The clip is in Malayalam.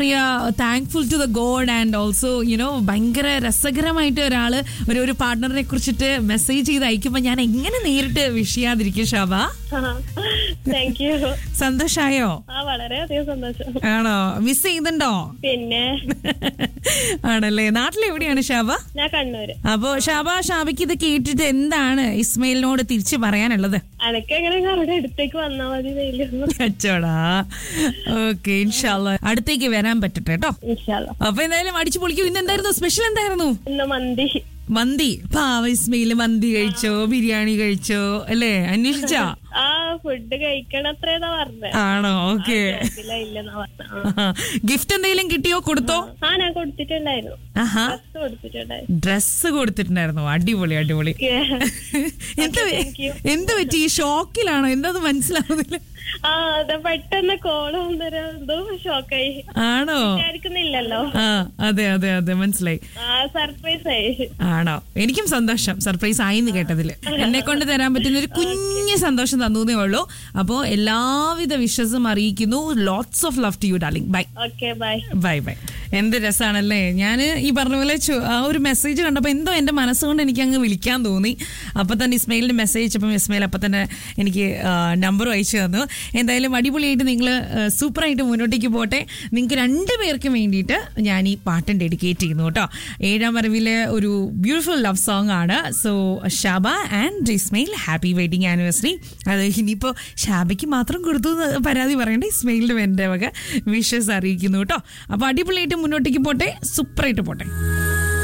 thankful to the god and also you know ഭയങ്കര രസകരമായിട്ട് ഒരാള് ഒരു ഒരു പാർട്ണറിനെ കുറിച്ചിട്ട് മെസ്സേജ് ചെയ്ത് അയക്കുമ്പോ ഞാൻ എങ്ങനെ നേരിട്ട് വിഷ് ചെയ്യാതിരിക്കും ഷാബ താങ്ക് യു സന്തോഷായോ ആ വളരെയധികം സന്തോഷം ആണോ മിസ് ചെയ്യുന്നുണ്ടോ പിന്നെ ആണല്ലേ നാട്ടിലെവിടെയാണ് ഷാബ ഞാൻ കണ്ണൂര് അപ്പോ ഷാബ ഷാബയ്ക്ക് ഇത് കേട്ടിട്ട് എന്താണ് ഇസ്മയിലിനോട് തിരിച്ചു പറയാനുള്ളത് അനക്ക് എങ്ങനെ അവിടെ അടുത്തേക്ക് വന്നാ മതി വെയിലൊന്നും കച്ചോടാ ഓക്കെ ഇൻഷാല്ല അടുത്തേക്ക് വരാൻ പറ്റട്ടെ കേട്ടോ ഇൻഷാല്ല അപ്പൊ എന്തായാലും അടിച്ചു പൊളിക്കൂ ഇന്ന് എന്തായിരുന്നു സ്പെഷ്യൽ എന്തായിരുന്നു ഇന്ന് മന്തി മന്തി പാവ ഇസ്മയില് മന്തി കഴിച്ചോ ബിരിയാണി കഴിച്ചോ അല്ലേ അന്വേഷിച്ചാ ആ ഫുഡ് കഴിക്കണത്രേന്നാ പറഞ്ഞത് ആണോ ഓക്കെ ഇല്ല ഇല്ലെന്നാ പറഞ്ഞ ഗിഫ്റ്റ് എന്തെങ്കിലും കിട്ടിയോ കൊടുത്തോ ആ ഞാൻ കൊടുത്തിട്ടുണ്ടായിരുന്നു ആഹാ ഡ്രസ് കൊടുത്തിട്ടുണ്ടായിരുന്നു ഡ്രസ് കൊടുത്തിട്ടുണ്ടായിരുന്നു അടിപൊളി അടിപൊളി എന്ത് എന്ത് പറ്റി ഈ ഷോക്കിലാണോ എന്താന്ന് മനസ്സിലാവുന്നില്ല ആ അതെ പെട്ടെന്ന് കോള് വന്നേരം എന്തോ ഷോക്കായി ആണോ വിചാരിക്കുന്നില്ലല്ലോ ആ അതെ അതെ അതെ മനസ്സിലായി ആ സർപ്രൈസ് ആയി ആണോ എനിക്കും സന്തോഷം സർപ്രൈസ് ആയിന്ന് കേട്ടതില് എന്നെ കൊണ്ട് തരാൻ പറ്റുന്ന ഒരു കുഞ്ഞു സന്തോഷം തന്നേ ഉള്ളൂ അപ്പോ എല്ലാവിധ വിശ്വസും അറിയിക്കുന്നു lots of love to you darling bye okay bye bye bye എന്ത് രസമാണല്ലേ ഞാൻ ഈ പറഞ്ഞ പോലെ ചു- ആ ഒരു മെസ്സേജ് കണ്ടപ്പോൾ എന്തോ എൻ്റെ മനസ്സുകൊണ്ട് എനിക്ക് അങ്ങ് വിളിക്കാൻ തോന്നി അപ്പോൾ തന്നെ ഇസ്മയിലിൻ്റെ മെസ്സേജ് അയച്ചപ്പോൾ ഇസ്മയിൽ അപ്പോൾ തന്നെ എനിക്ക് നമ്പറും അയച്ചു തന്നു എന്തായാലും അടിപൊളിയായിട്ട് നിങ്ങൾ സൂപ്പറായിട്ട് മുന്നോട്ടേക്ക് പോട്ടെ നിങ്ങൾക്ക് രണ്ട് പേർക്കും വേണ്ടിയിട്ട് ഞാൻ ഈ പാട്ടും ഡെഡിക്കേറ്റ് ചെയ്യുന്നു കേട്ടോ ഏഴാം വരവിലെ ഒരു ബ്യൂട്ടിഫുൾ ലവ് സോങ് ആണ് so Shaba and Ismail happy wedding anniversary അത് ഇനിയിപ്പോൾ ഷാബയ്ക്ക് മാത്രം കൊടുത്തു എന്ന് പരാതി പറയണ്ട ഇസ്മയിലിൻ്റെ എൻ്റെ വക വിഷസ് അറിയിക്കുന്നു കേട്ടോ അപ്പോൾ അടിപൊളിയായിട്ട് മുന്നോട്ടേക്ക് പോട്ടെ സൂപ്പറായിട്ട് പോട്ടെ